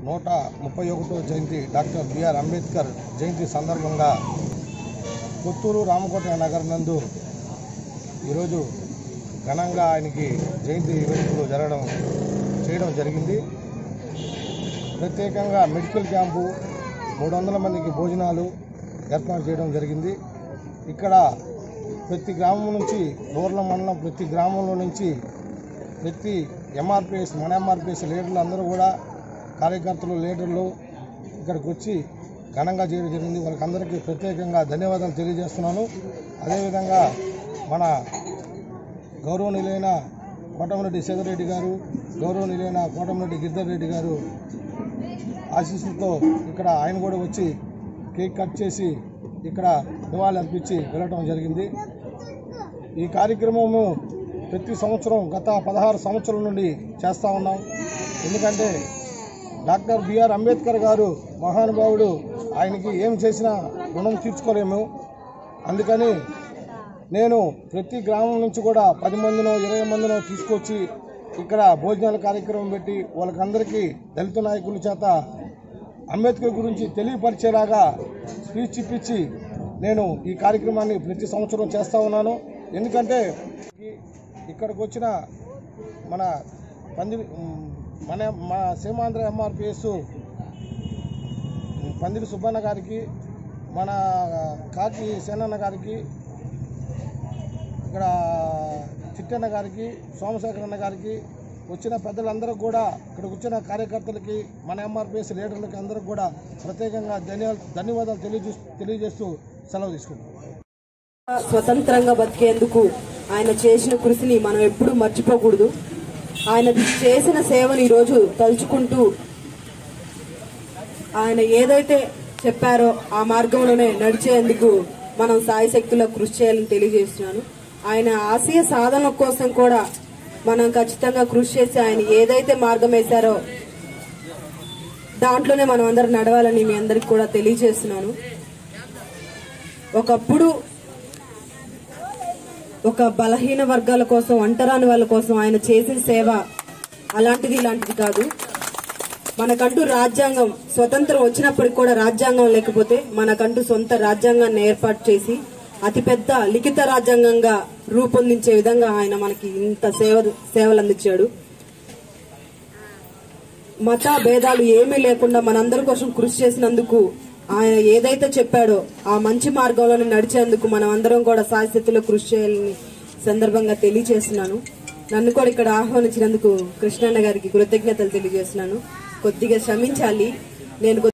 నూట ముప్పై ఒకటో జయంతి డాక్టర్ బిఆర్ అంబేద్కర్ జయంతి సందర్భంగా పుత్తూరు రామకోట నగర్ నందు ఈరోజు ఘనంగా ఆయనకి జయంతి వేడుకలు జరగడం చేయడం జరిగింది ప్రత్యేకంగా మెడికల్ క్యాంపు మూడు వందల మందికి భోజనాలు ఏర్పాటు చేయడం జరిగింది ఇక్కడ ప్రతి గ్రామం నుంచి నూర్ల మండలం ప్రతి గ్రామంలో నుంచి ప్రతి ఎంఆర్పిఎస్ మన ఎంఆర్పిఎస్ లీడర్లు అందరూ కూడా కార్యకర్తలు లీడర్లు ఇక్కడికి వచ్చి ఘనంగా చేయడం జరిగింది వాళ్ళకందరికీ ప్రత్యేకంగా ధన్యవాదాలు తెలియజేస్తున్నాను అదేవిధంగా మన గౌరవనీయులైన కోటమిరెడ్డి సేదరెడ్డి గారు గౌరవనీయులైన కోటమిరెడ్డి గిద్దర్ రెడ్డి గారు ఆశీస్సులతో ఇక్కడ ఆయన కూడా వచ్చి కేక్ కట్ చేసి ఇక్కడ నివాళులు అర్పించి వెళ్ళటం జరిగింది ఈ కార్యక్రమము ప్రతి సంవత్సరం గత పదహారు సంవత్సరాల నుండి చేస్తూ ఉన్నాం ఎందుకంటే డాక్టర్ బిఆర్ అంబేద్కర్ గారు మహానుభావుడు ఆయనకి ఏం చేసినా రుణం తీర్చుకోలేము అందుకని నేను ప్రతి గ్రామం నుంచి కూడా పది మందినో ఇరవై మందినో తీసుకొచ్చి ఇక్కడ భోజనాల కార్యక్రమం పెట్టి వాళ్ళకందరికీ దళిత నాయకుల చేత అంబేద్కర్ గురించి తెలియపరిచేలాగా స్పీచ్ ఇప్పించి నేను ఈ కార్యక్రమాన్ని ప్రతి సంవత్సరం చేస్తూ ఉన్నాను ఎందుకంటే ఈ- ఇక్కడికి వచ్చిన మన పందిరి ఉమ్, మన మన సీమాంధ్ర ఎంఆర్పిఎస్ పందిరి సుబ్బన్న గారికి మన కాకి సేనన్న గారికి ఇక్కడ చిట్టన్న గారికి సోమశేఖరన్న గారికి వచ్చిన పెద్దలందరూ కూడా ఇక్కడికి వచ్చిన కార్యకర్తలకి మన ఎంఆర్పిఎస్ లీడర్లకి అందరికి కూడా ప్రత్యేకంగా ధన్యవాదాలు ధన్యవాదాలు తెలియజేస్తూ తెలియజేస్తూ సెలవు తీసుకుంటాం స్వతంత్రంగా బతికేందుకు ఆయన చేసిన కృషిని మనం ఎప్పుడూ మర్చిపోకూడదు ఆయన చేసిన సేవని ఈరోజు తలుచుకుంటూ ఆయన ఏదైతే చెప్పారో ఆ మార్గంలోనే నడిచేందుకు మనం సాయి శక్తుల్లో కృషి చేయాలని తెలియజేస్తున్నాను ఆయన ఆశయ సాధన కోసం కూడా మనం ఖచ్చితంగా కృషి చేసి ఆయన ఏదైతే మార్గం వేశారో దాంట్లోనే మనం అందరం నడవాలని మీ అందరికి కూడా తెలియజేస్తున్నాను ఒకప్పుడు ఒక బలహీన వర్గాల కోసం ఒంటరాని వాళ్ళ కోసం ఆయన చేసిన సేవ అలాంటిది ఇలాంటిది కాదు మనకంటూ రాజ్యాంగం స్వతంత్రం వచ్చినప్పటికి కూడా రాజ్యాంగం లేకపోతే మనకంటూ సొంత రాజ్యాంగాన్ని ఏర్పాటు చేసి అతిపెద్ద లిఖిత రాజ్యాంగంగా రూపొందించే విధంగా ఆయన మనకి ఇంత సేవ సేవలు అందించాడు మత భేదాలు ఏమీ లేకుండా మనందరి కోసం కృషి చేసినందుకు ఆయన ఏదైతే చెప్పాడో ఆ మంచి మార్గంలోనే నడిచేందుకు మనం అందరం కూడా సాయశక్తిలో కృషి చేయాలని సందర్భంగా తెలియజేస్తున్నాను నన్ను కూడా ఇక్కడ ఆహ్వానించినందుకు కృష్ణన్న గారికి కృతజ్ఞతలు తెలియజేస్తున్నాను కొద్దిగా శ్రమించాలి నేను కొద్ది-